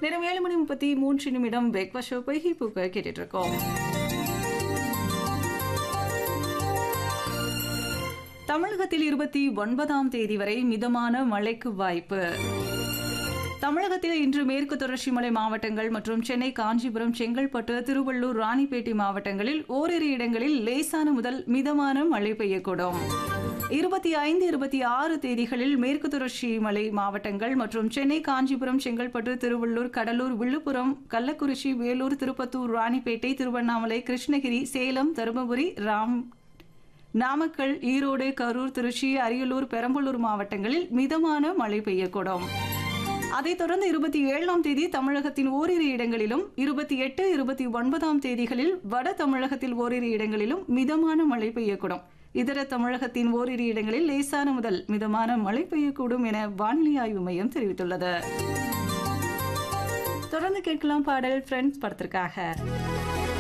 நேரம் ஏழு மணி முப்பத்தி மூன்று நிமிடம் பிரேக்ஃபாஸ்ட் ஷோ பொய்கி பூக்க கேட்டுட்டு இருக்கோம் தமிழகத்தில் இருபத்தி ஒன்பதாம் தேதி வரை மிதமான மழைக்கு வாய்ப்பு தமிழகத்தில் இன்று மேற்கு தொடர்ச்சி மலை மாவட்டங்கள் மற்றும் சென்னை காஞ்சிபுரம் செங்கல்பட்டு திருவள்ளூர் ராணிப்பேட்டை மாவட்டங்களில் ஓரிரு இடங்களில் லேசான முதல் மிதமான மழை பெய்யக்கூடும் இருபத்தி ஐந்து இருபத்தி ஆறு தேதிகளில் மேற்கு தொடர்ச்சி மலை மாவட்டங்கள் மற்றும் சென்னை காஞ்சிபுரம் செங்கல்பட்டு திருவள்ளூர் கடலூர் விழுப்புரம் கள்ளக்குறிச்சி வேலூர் திருப்பத்தூர் ராணிப்பேட்டை திருவண்ணாமலை கிருஷ்ணகிரி சேலம் தருமபுரி ராம் நாமக்கல் ஈரோடு கரூர் திருச்சி அரியலூர் பெரம்பலூர் மாவட்டங்களில் மிதமான மழை பெய்யக்கூடும் அதைத் தொடர்ந்து இருபத்தி ஏழாம் தேதி தமிழகத்தின் ஓரிரு இடங்களிலும் இருபத்தி எட்டு இருபத்தி ஒன்பதாம் தேதிகளில் வட தமிழகத்தில் ஓரிரு இடங்களிலும் மிதமான மழை பெய்யக்கூடும் இதர தமிழகத்தின் ஓரிரு இடங்களில் லேசான முதல் மிதமான மழை பெய்யக்கூடும் என வானிலை ஆய்வு மையம் தெரிவித்துள்ளது தொடர்ந்து கேட்கலாம் பாடல் ஃப்ரெண்ட்ஸ் படத்திற்காக